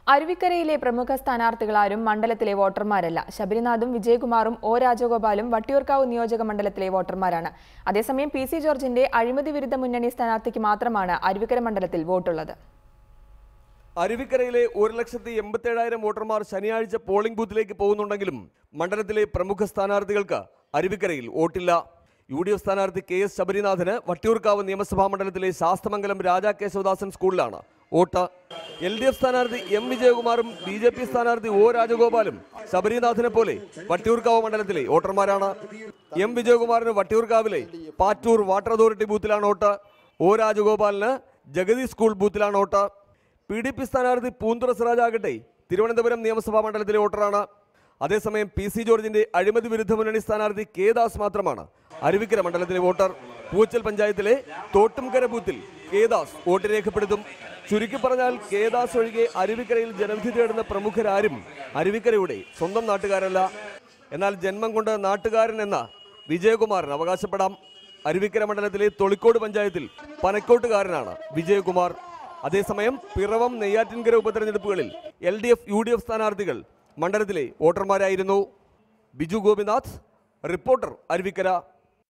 അരുവിക്കരയിലെ പ്രമുഖ സ്ഥാനാർത്ഥികളാരും മണ്ഡലത്തിലെ വോട്ടർമാരല്ല ശബരിനാഥും വിജയകുമാറും ഒ രാജഗോപാലും വട്ടിയൂർക്കാവ് നിയോജക മണ്ഡലത്തിലെ വോട്ടർമാരാണ് അതേസമയം പി സി ജോർജിന്റെ അഴിമതി വിരുദ്ധ മുന്നണി സ്ഥാനാർത്ഥിക്ക് മാത്രമാണ് അരുവിക്കര മണ്ഡലത്തിൽ വോട്ടുള്ളത് അരുവിക്കരയിലെ ഒരു ലക്ഷത്തി എൺപത്തേഴായിരം വോട്ടർമാർ ശനിയാഴ്ച പോളിംഗ് ബൂത്തിലേക്ക് പോകുന്നുണ്ടെങ്കിലും മണ്ഡലത്തിലെ പ്രമുഖ സ്ഥാനാർത്ഥികൾക്ക് അരുവിക്കരയിൽ വോട്ടില്ല യു ഡി എഫ് സ്ഥാനാർത്ഥി കെ എസ് ശബരിനാഥന് വട്ടിയൂർക്കാവ് നിയമസഭാ മണ്ഡലത്തിലെ ശാസ്തമംഗലം രാജാ കേശവദാസൻ സ്കൂളിലാണ് വോട്ട് എൽ ഡി എഫ് സ്ഥാനാർത്ഥി എം വിജയകുമാറും ബി ജെ പി സ്ഥാനാർത്ഥി ഒ രാജഗോപാലും ശബരിനാഥിനെ പോലെ വട്ടിയൂർക്കാവ് മണ്ഡലത്തിലെ വോട്ടർമാരാണ് എം വിജയകുമാറിന് വട്ടിയൂർക്കാവിലെ പാറ്റൂർ വാട്ടർ അതോറിറ്റി ബൂത്തിലാണ് വോട്ട് ഒ രാജഗോപാലിന് ജഗതി സ്കൂൾ ബൂത്തിലാണ് വോട്ട് പി ഡി പി സ്ഥാനാർത്ഥി പൂന്തുറ സിറാജ് ആകട്ടെ തിരുവനന്തപുരം നിയമസഭാ മണ്ഡലത്തിലെ വോട്ടറാണ് അതേസമയം പി സി ജോർജിന്റെ അഴിമതി വിരുദ്ധ മുന്നണി സ്ഥാനാർത്ഥി കെ ദാസ് മാത്രമാണ് അരുവിക്കര മണ്ഡലത്തിലെ വോട്ടർ പൂച്ചൽ പഞ്ചായത്തിലെ തോട്ടുംകര ബൂത്തിൽ കെ ദാസ് വോട്ട് രേഖപ്പെടുത്തും ചുരുക്കി പറഞ്ഞാൽ കെ ദാസ് ഒഴികെ അരുവിക്കരയിൽ ജനവിധി തേടുന്ന പ്രമുഖരാരും അരുവിക്കരയുടെ സ്വന്തം നാട്ടുകാരല്ല എന്നാൽ ജന്മം കൊണ്ട് നാട്ടുകാരൻ എന്ന വിജയകുമാറിന് അവകാശപ്പെടാം അരുവിക്കര മണ്ഡലത്തിലെ തൊളിക്കോട് പഞ്ചായത്തിൽ പനക്കോട്ടുകാരനാണ് വിജയകുമാർ അതേസമയം പിറവം നെയ്യാറ്റിൻകര ഉപതെരഞ്ഞെടുപ്പുകളിൽ L D F U D F സ്ഥാനാർത്ഥികൾ മണ്ഡലത്തിലെ വോട്ടർമാരായിരുന്നു ബിജു ഗോപിനാഥ് റിപ്പോർട്ടർ അരുവിക്കര